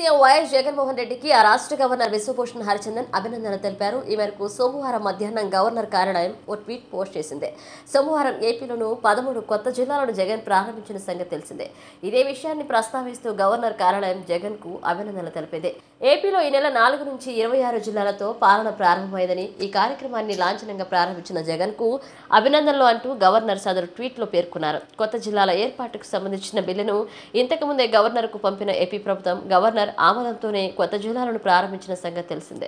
CM YS Jaganmohan రెడ్డికి ఆ రాష్ట్ర గవర్నర్ విశ్వభూషణ్ హరిచందన్ అభినందనలు తెలిపారు ఈ మేరకు సోమవారం మధ్యాహ్నం గవర్నర్ కార్యాలయం ఓ ట్వీట్ పోస్ట్ చేసింది సోమవారం ఏపీలోను పదమూడు కొత్త జిల్లాలను జగన్ ప్రారంభించిన సంగతి తెలిసిందే ఇదే విషయాన్ని ప్రస్తావిస్తూ గవర్నర్ కార్యాలయం జగన్ కు అభినందనలు తెలిపింది ఏపీలో ఈ నెల నాలుగు నుంచి ఇరవై ఆరు జిల్లాలతో పాలన ప్రారంభమైందని ఈ కార్యక్రమాన్ని లాంఛనంగా ప్రారంభించిన జగన్ కు అభినందనలు అంటూ గవర్నర్ సదరు ట్వీట్లో పేర్కొన్నారు కొత్త జిల్లాల ఏర్పాటుకు సంబంధించిన బిల్లును ఇంతకుముందే గవర్నర్కు పంపిన ఏపీ ప్రభుత్వం గవర్నర్ ఆమోదంతోనే కొత్త జిల్లాలను ప్రారంభించిన సంగతి తెలిసిందే